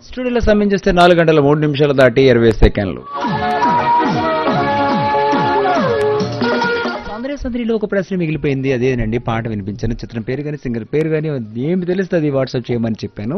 స్టూడియోలో సమయం చూస్తే నాలుగు గంటల మూడు నిమిషాలు దాటి ఇరవై సెకండ్లు సౌందర్య సందడిలో ఒక ప్రశ్న మిగిలిపోయింది అదేనండి పాట వినిపించాను చిత్రం పేరు కానీ సింగర్ పేరు కానీ ఏమి తెలుస్తుంది వాట్సాప్ చేయమని చెప్పాను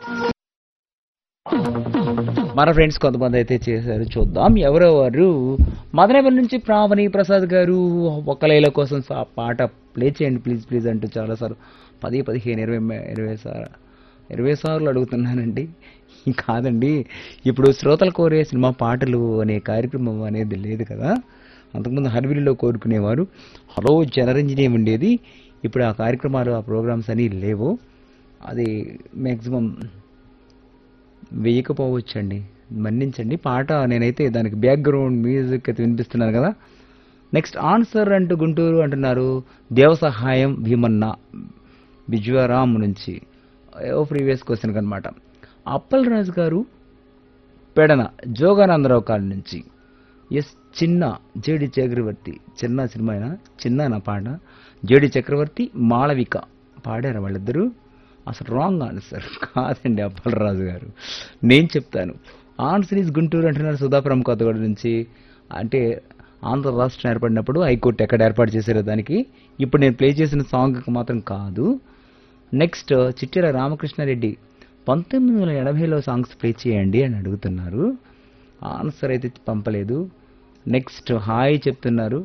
మన ఫ్రెండ్స్ కొంతమంది అయితే చేశారు చూద్దాం ఎవరెవరు మదనపల్లి నుంచి ప్రావణి ప్రసాద్ గారు ఒక్కలైల కోసం ఆ పాట ప్లే చేయండి ప్లీజ్ ప్లీజ్ అంటూ చాలాసార్లు పది పదిహేను ఇరవై మే- ఇరవై సార్ ఇరవై సార్లు అడుగుతున్నానండి కాదండి ఇప్పుడు శ్రోతలు కోరే సినిమా పాటలు అనే కార్యక్రమం అనేది లేదు కదా అంతకుముందు హర్విలిలో కోరుకునేవారు హలో జనరంజని ఉండేది ఇప్పుడు ఆ కార్యక్రమాలు ఆ ప్రోగ్రామ్స్ అని లేవు అది మ్యాక్సిమం వేయకపోవచ్చండి మన్నించండి పాట నేనైతే దానికి బ్యాక్గ్రౌండ్ మ్యూజిక్ అయితే వినిపిస్తున్నాను కదా నెక్స్ట్ ఆన్సర్ అంటూ గుంటూరు అంటున్నారు దేవ సహాయం భీమన్న బిజ్వరామ్ నుంచి ఓ ప్రీవియస్ క్వశ్చన్ అనమాట అప్పల్ రాజు గారు పెడన జోగానందరావు కాళ్ళ నుంచి ఎస్ చిన్న జేడి చక్రవర్తి చిన్న సినిమా అయినా చిన్న నా పాట జేడి చక్రవర్తి మాళవిక పాడారు వాళ్ళిద్దరూ అసలు రాంగ్ ఆన్సర్ కాదండి అప్పలరాజు గారు నేను చెప్తాను ఆన్సర్ ఈజ్ గుంటూరు అంటున్నారు సుధాపురం కొత్తగూడ నుంచి అంటే ఆంధ్ర రాష్ట్రం ఏర్పడినప్పుడు హైకోర్టు ఎక్కడ ఏర్పాటు చేశారో దానికి ఇప్పుడు నేను ప్లే చేసిన సాంగ్కి మాత్రం కాదు నెక్స్ట్ చిట్టిర రామకృష్ణారెడ్డి పంతొమ్మిది వందల ఎనభైలో సాంగ్స్ ప్లే చేయండి అని అడుగుతున్నారు ఆన్సర్ అయితే పంపలేదు నెక్స్ట్ హాయ్ చెప్తున్నారు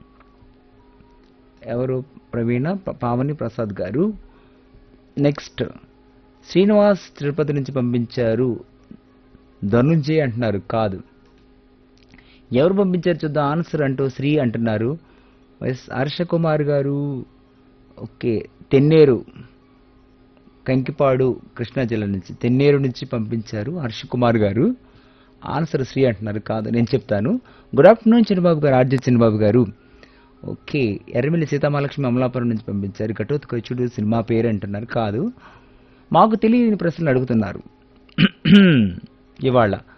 ఎవరు ప్రవీణ ప- పావని ప్రసాద్ గారు నెక్స్ట్ శ్రీనివాస్ తిరుపతి నుంచి పంపించారు ధనుంజయ్ అంటున్నారు కాదు ఎవరు పంపించారు చూద్దాం ఆన్సర్ అంటూ శ్రీ అంటున్నారు ఎస్ హర్ష కుమార్ గారు ఓకే తెన్నేరు కంకిపాడు కృష్ణా జిల్లా నుంచి తెన్నేరు నుంచి పంపించారు హర్ష కుమార్ గారు ఆన్సర్ శ్రీ అంటున్నారు కాదు నేను చెప్తాను గుడ్ ఆఫ్టర్నూన్ చిన్నబాబు గారు ఆర్జే చిన్నబాబు గారు ఓకే ఎర్రమిల్లి సీతామహాలక్ష్మి అమలాపురం నుంచి పంపించారు ఘటోత్కచుడు సినిమా పేరు అంటున్నారు కాదు మాకు తెలియని ప్రశ్నలు అడుగుతున్నారు ఇవాళ